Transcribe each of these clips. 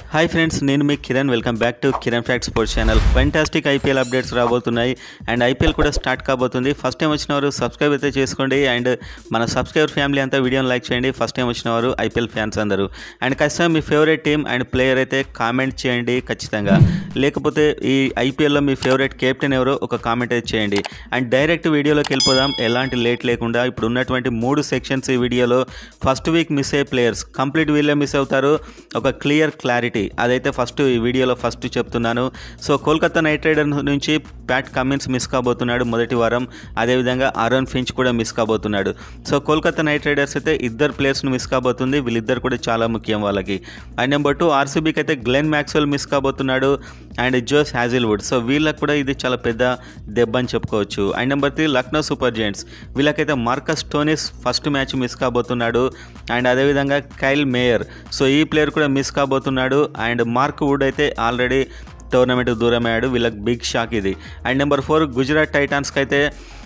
hi friends నేను మీ Kiran welcome back to Kiran fact sports channel fantastic IPL updates రాబోతున్నాయి and IPL కూడా start కాబోతుంది ఫస్ట్ టైం వచ్చిన వారు సబ్స్క్రైబ్ అయితే చేసుకోండి అండ్ మన సబ్స్క్రైబర్ ఫ్యామిలీ అంతా వీడియోని లైక్ చేయండి ఫస్ట్ టైం వచ్చిన వారు ఐపీఎల్ ఫ్యాన్స్ అందరూ అండ్ ఖచ్చితంగా మీ ఫేవరెట్ టీం అండ్ ప్లేయర్ అయితే కామెంట్ చేయండి ఖచ్చితంగా లేకపోతే ఈ ఐపీఎల్లో మీ ఫేవరెట్ కెప్టెన్ ఎవరో ఒక కామెంట్ అయితే చేయండి అండ్ డైరెక్ట్ వీడియోలోకి వెళ్ళిపోదాం ఎలాంటి లేట్ లేకుండా ఇప్పుడు ఉన్నటువంటి మూడు సెక్షన్స్ ఈ వీడియోలో ఫస్ట్ వీక్ మిస్ అయ్యే ప్లేయర్స్ కంప్లీట్ వీళ్ళే మిస్ అవుతారు ఒక క్లియర్ క్లారిటీ అదైతే ఫస్ట్ ఈ వీడియోలో ఫస్ట్ చెప్తున్నాను సో కోల్కతా నైట్ రైడర్ నుంచి ప్యాట్ కమిన్స్ మిస్ కాబోతున్నాడు మొదటి వారం అదేవిధంగా ఆరోన్ ఫించ్ కూడా మిస్ కాబోతున్నాడు సో కోల్కతా నైట్ రైడర్స్ అయితే ఇద్దరు ప్లేయర్స్ను మిస్ కాబోతుంది వీళ్ళిద్దరు కూడా చాలా ముఖ్యం వాళ్ళకి అండ్ నెంబర్ టూ ఆర్సీబీకి అయితే గ్లెన్ మ్యాక్స్వెల్ మిస్ కాబోతున్నాడు అండ్ జోస్ హ్యాజిల్వుడ్ సో వీళ్ళకి కూడా ఇది చాలా పెద్ద దెబ్బ అని చెప్పుకోవచ్చు and number three Lucknow super giants వీళ్ళకైతే Marcus Stoinis first match miss కాబోతున్నాడు అండ్ అదేవిధంగా కైల్ మేయర్ సో ఈ ప్లేయర్ కూడా మిస్ కాబోతున్నాడు అండ్ మార్క్ వుడ్ అయితే ఆల్రెడీ టోర్నమెంట్ దూరమయ్యాడు వీళ్ళకి బిగ్ షాక్ ఇది అండ్ నెంబర్ ఫోర్ గుజరాత్ టైటాన్స్కి అయితే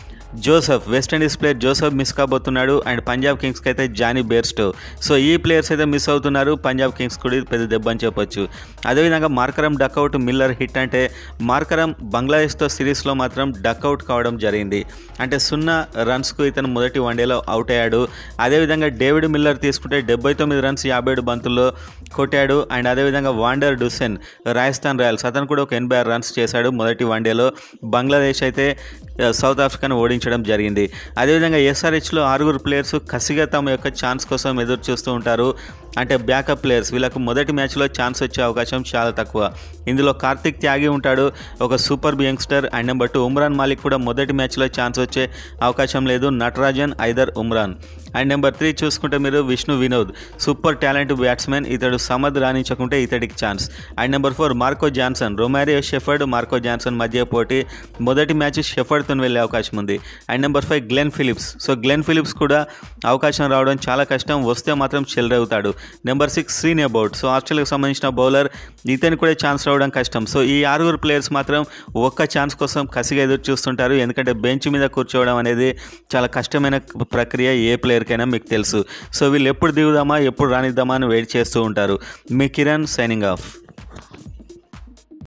Joseph West Indies player Joseph miss కాబోతున్నాడు అండ్ పంజాబ్ కింగ్స్కి అయితే జానీ బేర్స్టో సో ఈ ప్లేయర్స్ అయితే మిస్ అవుతున్నారు పంజాబ్ కింగ్స్ కూడా ఇది పెద్ద దెబ్బ అని చెప్పొచ్చు అదేవిధంగా మార్కరం డక్అవుట్ మిల్లర్ హిట్ అంటే మార్కరం బంగ్లాదేశ్తో సిరీస్లో మాత్రం డక్అవుట్ కావడం జరిగింది అంటే సున్నా రన్స్కు ఇతను మొదటి వన్డేలో అవుట్ అయ్యాడు అదేవిధంగా డేవిడ్ మిల్లర్ తీసుకుంటే డెబ్బై తొమ్మిది రన్స్ యాభై ఏడు బంతుల్లో కొట్టాడు అండ్ అదేవిధంగా వాండర్ డుసెన్ రాజస్థాన్ రాయల్స్ అతను కూడా ఒక ఎనభై ఆరు రన్స్ చేశాడు మొదటి వన్డేలో బంగ్లాదేశ్ అయితే ఆ, సౌత్ ఆఫ్రికాను ఓడించడం జరిగింది అదేవిధంగా ఎస్ఆర్హెచ్లో ఆరుగురు ప్లేయర్స్ కసిగా తమ యొక్క ఛాన్స్ కోసం ఎదురు చూస్తూ ఉంటారు అంటే బ్యాకప్ ప్లేయర్స్ వీళ్ళకు మొదటి మ్యాచ్లో ఛాన్స్ వచ్చే అవకాశం చాలా తక్కువ ఇందులో కార్తిక్ త్యాగి ఉంటాడు ఒక super youngster and number two Umran Malik కూడా మొదటి మ్యాచ్లో ఛాన్స్ వచ్చే అవకాశం లేదు Natarajan either Umran and number three చూసుకుంటే మీరు Vishnu Vinod super talent batsmen ఇతడు సమద్ రాణించకుంటే ఇతడికి chance and number four Marco Jansen Romario Shepherd Marco Jansen మధ్య పోటీ మొదటి మ్యాచ్ షెఫర్డ్తో వెళ్ళే అవకాశం ఉంది and number five Glenn Phillips so Glenn Phillips కూడా అవకాశం రావడం చాలా కష్టం వస్తే మాత్రం చెల్లరవుతాడు number six Sean Abbott so ఆస్ట్రేలియాకి సంబంధించిన బౌలర్ ఇతనికి కూడా ఛాన్స్ రావడం కష్టం సో ఈ ఆరుగురు ప్లేయర్స్ మాత్రం ఒక్క ఛాన్స్ కోసం కసిగా ఎదురు చూస్తుంటారు ఎందుకంటే బెంచ్ మీద కూర్చోవడం అనేది చాలా కష్టమైన ప్రక్రియ ఏ ప్లేయర్కైనా మీకు తెలుసు సో వీళ్ళు ఎప్పుడు దిగుదామా ఎప్పుడు రానిద్దామా అని వెయిట్ చేస్తూ ఉంటారు మీ కిరణ్ సైనింగ్ ఆఫ్